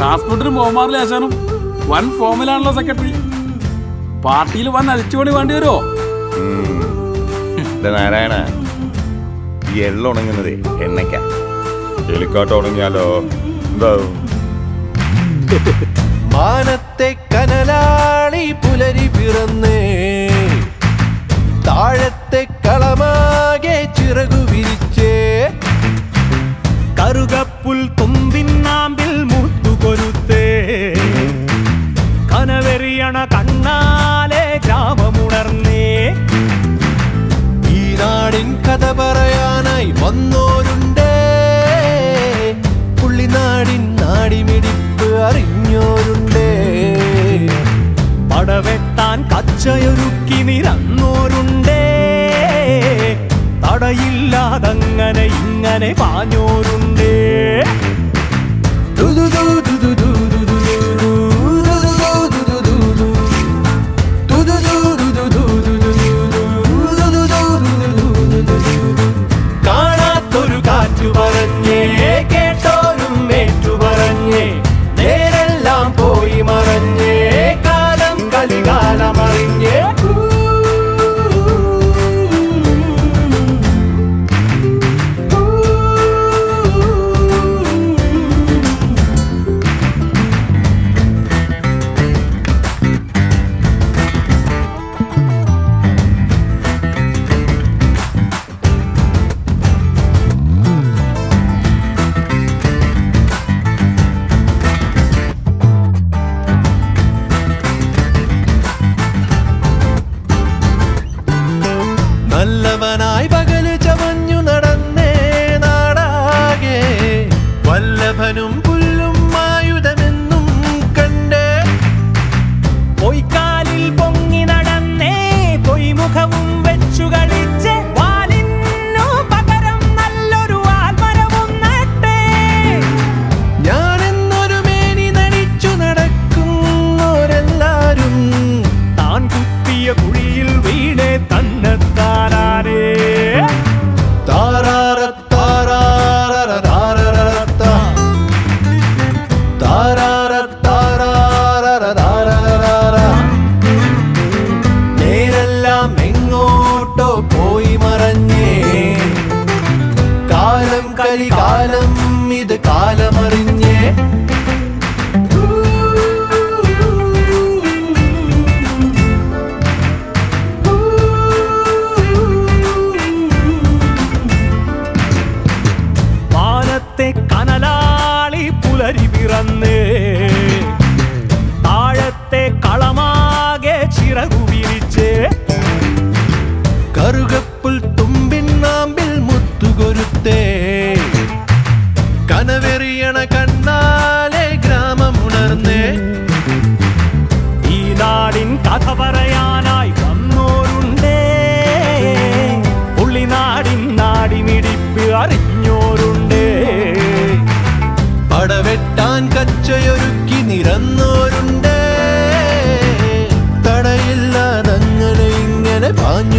ട്രാൻസ്പോർട്ടിന് മോമാറിലെ ആശാനും വൻ ഫോമിലാണല്ലോ സെക്രട്ടറി പാർട്ടിയിൽ വൻ അഴിച്ചുപണി വേണ്ടി വരുമോ ഇത് നാരായണ ഈ എള്ള ഉണങ്ങുന്നതേ എണ്ണയ്ക്ക എലിക്കാട്ട് ഉണങ്ങിയാലോ എന്താവും മാനത്തെ കനലാളി പുലരി പിറന്നേ താഴത്തെ കളമാകെ ചിറകു വിരിച്ചേ കറുകപ്പുൽ തുമ്പിന്നാമ്പിൽ മുത്തുകൊരുത്തേ കനവെറിയണ കണ്ണാലെ ഗ്രാമമുണർന്നേ ഈ നാടിൻ കഥ പറയാനായി വന്നോരുണ്ടേ പുള്ളിനാടിൻ നാടിമിടിപ്പ് അറിഞ്ഞോരുണ്ടേ പടവെട്ടാൻ കച്ചയൊരുക്കി നിരന്നോരുണ്ടേ തടയില്ലാതങ്ങനെ ഇങ്ങനെ പാഞ്ഞോരുണ്ടേ കാണാത്തൊരു കാറ്റു പറഞ്ഞേ കേട്ടോരും ഏറ്റു പറഞ്ഞേ നേരെല്ലാം പോയി മറഞ്ഞേ കാലം കലികാലമറിഞ്ഞേ നല്ലവനായി പകല് ചമഞ്ഞു നടന്നേ നാടാകെ വല്ലഭനും പുല്ലും ആയുധമെന്നും കണ്ടേ പൊയ്ക്കാലിൽ പൊങ്ങി നടന്നേ പൊയ്മുഖവും വെച്ചു കളിച്ച് വാലിനു പകരം നല്ലൊരു ആൽമരവും നട്ടേ ഞാനെന്നൊരു മേനി നടിച്ചു നടക്കുന്നോരെല്ലാരും താൻ കുത്തിയ കുഴിയിൽ വീണേ തന്നെത്താനാനേ താരാരത്താരാരരതാരരരത്ത. താരാരത്താരാരരതാരരരത. നേരെല്ലാം എങ്ങോട്ടോ പോയി മറഞ്ഞേ കാലം കലി കാലം ഇത് കാലമറിഞ്ഞേ വാനത്തെ കനലാളി പുലരി പിറന്നേ താഴത്തെ കളമാകെ ചിറകു വിരിച്ച് കറുകപ്പുൽ തുമ്പിൻ നാമ്പിൽ മുത്തുകൊരുത്തേ കനവെറിയണ കണ്ണാലെ ഗ്രാമമുണർന്നേ ഈ നാടിൻ കഥ പറയാനായി വന്നോരുണ്ടേ ഉള്ളിനാടിൻ നാടിമിടിപ്പ് അറിഞ്ഞോരുണ്ടേ പടവെട്ടാൻ കച്ചയൊരുക്കി നിരന്നോരുണ്ടേ തടയില്ലാതങ്ങനെ ഇങ്ങനെ പാഞ്ഞ